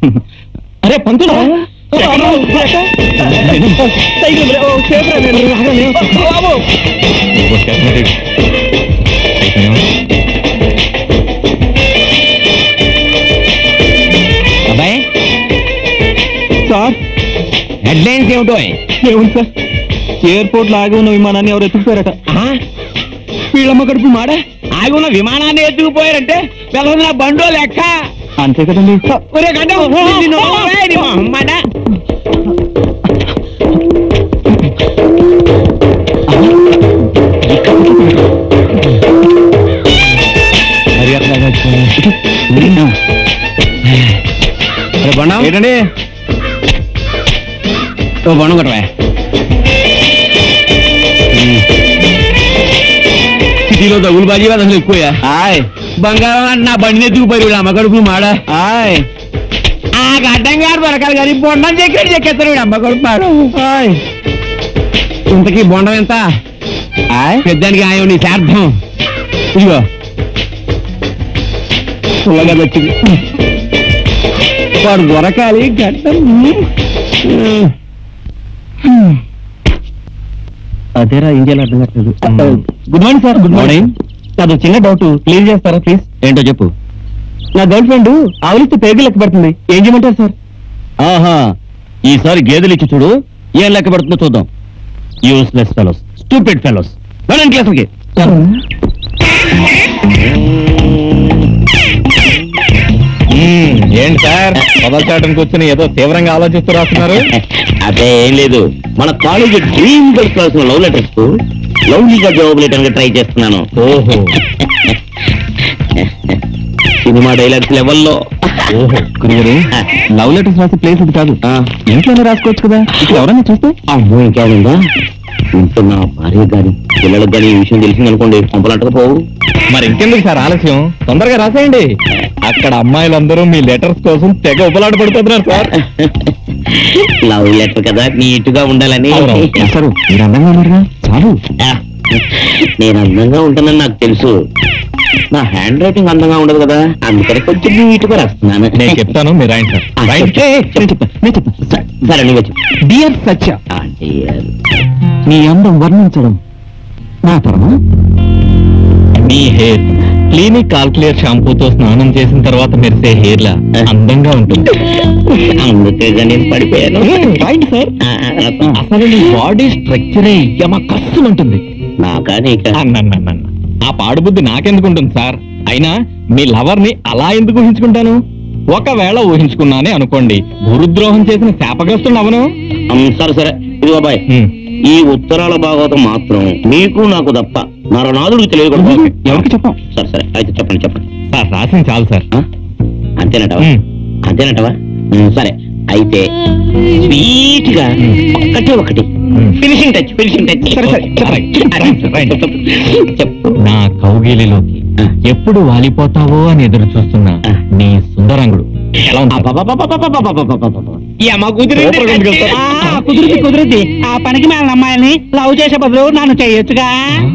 అరే పంతులు అబ్బాయి sir headlines ఏమిటో ఏముంది సార్ ఎయిర్పోర్ట్ లో ఆగి ఉన్న విమానాన్ని ఎవరు ఎత్తుకుపోయారట ఆ? వీళ్ళమ్మ కడుపు మాడా ఆగి ఉన్న విమానాన్ని ఎత్తుకుపోయారంటే పిల్లలు నా బండో లెక్క అంతే కదండి ఒరే గడ్డం, నిన్ను ఒరేయ్, నీ మొహమ్మడ. అరే బండం ఏంటండి ఓ బండం కొట్టవా సిటీలో దగులు బాజీ అసలు ఎక్కువ ఆయ్ బంగారం అంటే నా బండిని ఎత్తుకుపోయి వీడు అమ్మ కడుపు మాడ ఆయ్ ఆ గడ్డం గారు బరకాలి కానీ బొండం చెక్కి చెక్కేస్తారు వీడు అమ్మ కడుపు మాడ ఆయ్ ఇంతకీ బొండం ఎంత ఆయ్ పెద్దానికి ఆయన నీ శార్థం ఇదిగో పుల్లగా వచ్చింది వాడు దొరకాలి గడ్డం అదేరా ఇండియాలో అర్థం కావట్లేదు good morning sir good morning నాది చిన్న డౌట్ క్లియర్ చేస్తారా ప్లీజ్ ఏంటో చెప్పు నా గర్ల్ ఫ్రెండ్ ఆవులిస్తే పేగు లెక్క పెడుతుంది ఏం చేయమంటారు సార్ ఆహా ఈసారి గేదెలు ఇచ్చి చూడు ఏం లెక్క పడుతుందో చూద్దాం యూస్లెస్ ఫెలోస్ స్టూపిడ్ ఫెలోస్ వెళ్ళండి క్లాసులకి ఏంటి సార్ పదచాటం కూర్చొని ఏదో తీవ్రంగా ఆలోచిస్తూ రాస్తున్నారు అదే ఏం లేదు మన college dream girl class love letters కు లవ్లీగా జవాబు లెటర్ ట్రై చేస్తున్నాను ఓహో సినిమా డైలాగ్స్ లెవెల్లో ఓహో గురుగారు లవ్ లెటర్స్ రాసే ప్లేస్ ఇది కాదు ఇంట్లోనే రాసుకోవచ్చు కదా ఇక్కడ ఎవరైనా చూస్తే అమ్మో ఇంకేముందా ఇంట్లో నా భార్య గాని పిల్లలకు గాని ఈ విషయం తెలిసిందనుకోండి పంపలంటకపోవు మరి ఇంకెందుకు సార్ ఆలస్యం తొందరగా రాసేయండి అక్కడ అమ్మాయిలందరూ మీ లెటర్స్ కోసం తెగ ఉపలాట పడిపోతున్నారు సార్ లవ్ లెటర్ కదా నీట్ గా ఉండాలని సార్ మీరు అందంగా ఉన్నారుగా చాలు ఆ, నేను అందంగా ఉంటానని నాకు తెలుసు నా హ్యాండ్ రైటింగ్ అందంగా ఉండదు కదా అందుకని కొంచెం నీట్ గా రాస్తున్నాను నేను చెప్తాను మీరు రాయండి సార్ ఆ, రాయండి. చెప్తా, నేను చెప్తా, నేను చెప్తా. స- సరే నువ్వే చెప్పు డియర్ సత్య ఆ, dear. నీ అందం వర్ణించడం నా తరమా మీ హెయిర్ క్లినిక్ కాల్కులేర్ షాంపూతో స్నానం చేసిన తర్వాత మెరిసే హెయిర్ లా అందంగా ఉంటుంది అందుకేగా నేను పడిపోయాను రాయండి సార్ ఆ, ఆ, అసలు నీ బాడీ స్ట్రక్చరే యమ కష్టమంటుంది నాకా నీకా అన్నన్నన్న ఆ పాడుబుద్ధి నాకెందుకు ఉంటుంది సార్ అయినా మీ లవర్ ని అలా ఎందుకు ఊహించుకుంటాను ఒకవేళ ఊహించుకున్నానే అనుకోండి గురుద్రోహం చేసిన శాపగ్రస్తుడు అవను ఉమ్, సరే సరే ఇది బాబాయ్ హ్మ్. ఈ ఉత్తరాల భాగవతం మాత్రం నీకు నాకు తప్ప నరనాథుడికి తెలియకూడదు ఎవరికి చెప్పాం సరే సరే అయితే చెప్పండి చెప్పండి సార్ రాసింది చాలు సార్ ఆ? అంతేనటవా హ్మ్. అంతేనటవా ఉమ్, సరే అయితే స్వీట్ గా ఒక్కటి ఒకటి హ్మ్. ఫినిషింగ్ టచ్ ఫినిషింగ్ టచ్ సరే, సరే, చెప్పండి. Right, right. చెప్పు నా కౌగిలిలోకి ఆ. ఎప్పుడు వాలిపోతావో అని ఎదురు చూస్తున్నా ఆ. నీ సుందరంగుడు ఎలా ఉంటాడు? అబ్బబ్బబ్బబ్బబ్బబ్బబ్బబ్బబ్బ. ఈ అమ్మ కుదిరింది సూపర్గా ఉంది కదా సార్. ఆ, కుదురుద్ది కుదురుద్ది ఆ పనికి మాలిన అమ్మాయిని లవ్ చేసే బదులు నన్ను చేయొచ్చుగా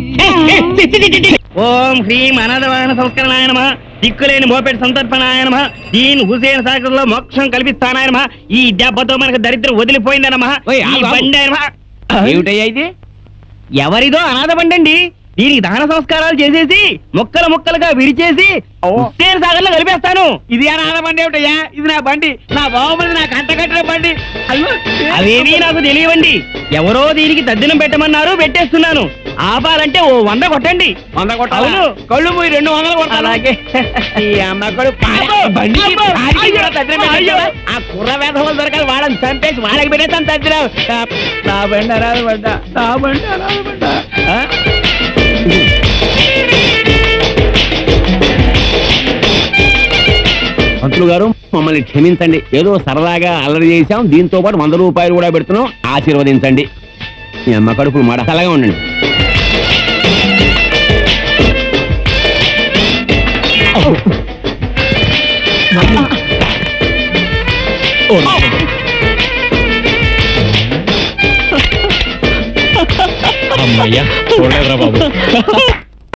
ఓం హ్రీం అనాథవాహన సంస్కరణాయ నమ దిక్కులేని మోపెట్ సంతర్పణాయ నమ దీన్ హుసేన్ సాగర్ లో మోక్షం కల్పిస్తానాయ నమ ఈ దెబ్బతో మనకు దరిద్రం వదిలిపోయిందనమా ఓయ్, ఆగు, ఆగు. బండి ఆయన ఏమిటయ్యా ఇది ఎవరిదో అనాథ బండి అండి దీనికి దహన సంస్కారాలు చేసేసి ముక్కలు ముక్కలుగా విరిచేసి హుస్సేన్ సాగర్ లో కలిపేస్తాను ఇది అనాథ బండి ఏమిటయ్యా ఇది నా బండి నా బాహుబలి నా కంట కట్టిన బండి అయ్యో అవేమీ నాకు తెలియవండి ఎవరో దీనికి తద్దినం పెట్టమన్నారు పెట్టేస్తున్నాను ఆపాలంటే ఓ వంద కొట్టండి వంద అవును. కళ్ళు పోయి రెండు వందలు కొట్టాలి అలాగే ఈ అమ్మకడు బండికి అబ్బో, భారీగా అయ్యో, తద్దినం అయ్యో. పెట్టేస్తావా? ఆ కుర్ర వేధవులు దొరకాలి వాళ్ళని చంపేసి వాళ్ళకి పెట్టేస్తాను తద్దినం నా- నా బండి అనాథ బండ నా బండి అనాథ బండ ఆ? పంతులు గారు మమ్మల్ని క్షమించండి ఏదో సరదాగా అల్లరి చేశాం దీంతో పాటు వంద రూపాయలు కూడా పెడుతున్నాం ఆశీర్వదించండి మీ అమ్మ కడుపు మాట అలాగే ఉండండి అమ్మయ్యా చూడలేదురా బాబు